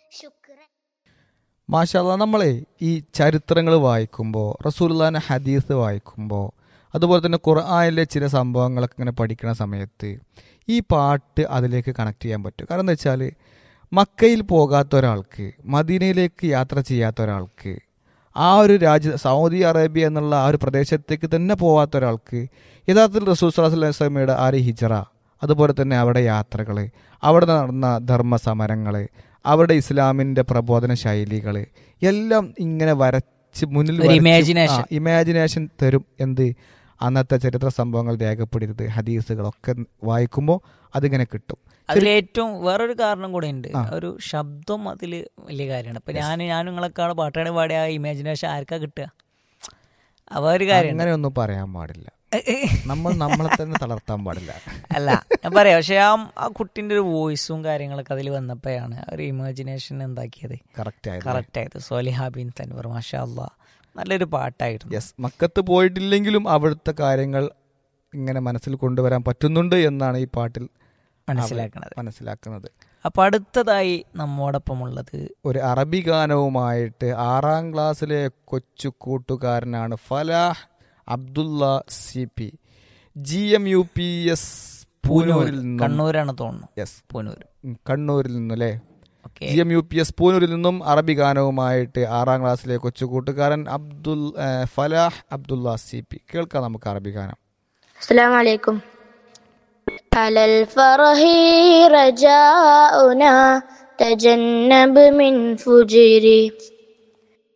شكرا മാഷാല്ല നമ്മളെ ഈ ചരിത്രങ്ങൾ വായിക്കുമ്പോൾ റസൂലുള്ളാന്റെ ഹദീസ് വായിക്കുമ്പോൾ അതുപോലെ തന്നെ ഖുർആനിലെ ചില സംഭവങ്ങളൊക്കെ ഇങ്ങനെ പഠിക്കുന്ന സമയത്ത് ഈ പാട്ട് അതിലേക്ക് കണക്ട് ചെയ്യാൻ പറ്റും കാരണം എന്താ വെച്ചാൽ മക്കയിൽ പോകാത്ത ഒരാൾക്ക് മദീനയിലേക്ക് യാത്ര ചെയ്യാത്ത ഒരാൾക്ക് ആ ഒരു രാജ്യ സൗദി അറേബ്യ എന്നുള്ള ആ ഒരു പ്രദേശത്തേക്ക് തന്നെ പോവാത്ത ഒരാൾക്ക് യഥാർത്ഥത്തിൽ റസൂൽ സലാഹു അലൈഹി സ്വലമയുടെ ആ ഒരു ഹിജറ അതുപോലെ തന്നെ അവിടെ യാത്രകൾ അവിടെ നടന്ന ധർമ്മ സമരങ്ങൾ അവിടെ ഇസ്ലാമിൻ്റെ പ്രബോധന ശൈലികൾ എല്ലാം ഇങ്ങനെ വരച്ച് മുന്നിൽ ഒരു imagination. ഇമാജിനേഷൻ തരും എന്ത് അന്നത്തെ ചരിത്ര സംഭവങ്ങൾ രേഖപ്പെടുത്തിയത് ഹദീസുകളൊക്കെ വായിക്കുമ്പോൾ അതിങ്ങനെ കിട്ടും അതിൽ ഏറ്റവും വേറൊരു കാരണം കൂടെ ഉണ്ട് ആ. ഒരു ശബ്ദം അതിൽ വലിയ കാര്യമാണ് ഇപ്പൊ ഞാൻ ഞാൻ നിങ്ങളെക്കാൾ പാട്ടാണ് പാടിയ ആ ഇമാജിനേഷൻ ആർക്കാ കിട്ടുക അവ ഒരു കാര്യമാണ് അങ്ങനെയൊന്നും പറയാൻ പാടില്ല നമ്മൾ നമ്മളെ തന്നെ തളർത്താൻ പാടില്ല അല്ല ഞാൻ പറയാം പക്ഷെ ആ ആ കുട്ടിന്റെ ഒരു വോയിസും കാര്യങ്ങളൊക്കെ അതിൽ വന്നപ്പോഴാണ് ആ ഒരു ഇമാജിനേഷൻ എന്താക്കിയത് കറക്റ്റ് ആയത് കറക്റ്റ് ആയത് സോലിഹ ബിൻ തൻവർ മാഷാ അല്ലാ നല്ലൊരു പാട്ടായിരുന്നു യെസ് മക്കത്ത് പോയിട്ടില്ലെങ്കിലും അവിടുത്തെ കാര്യങ്ങൾ ഇങ്ങനെ മനസ്സിൽ കൊണ്ടുവരാൻ പറ്റുന്നുണ്ട് എന്നാണ് ഈ പാട്ടിൽ മനസ്സിലാക്കണത് മനസ്സിലാക്കുന്നത് അപ്പൊ അടുത്തതായി നമ്മോടൊപ്പം ഉള്ളത് ഒരു അറബി ഗാനവുമായിട്ട് ആറാം ക്ലാസ്സിലെ കൊച്ചു കൂട്ടുകാരനാണ് Falah Abdulla C P G M U P S പൂനൂരിൽ നിന്നും കണ്ണൂരാണ് തോന്നുന്നു യെസ് പൂനൂർ കണ്ണൂരിൽ നിന്നും അല്ലേ okay G M U P S പൂനൂരിൽ നിന്നും അറബി ഗാനവുമായിട്ട് ആറാം ക്ലാസ്സിലെ കൊച്ചു കൂട്ടുകാരൻ അബ്ദുൽ ഏ, ഫലാഹ് അബ്ദുള്ള സി പി കേൾക്കാം നമുക്ക് അറബി ഗാനം السلام عليكم على الفرح رجاؤنا تجنب من فجري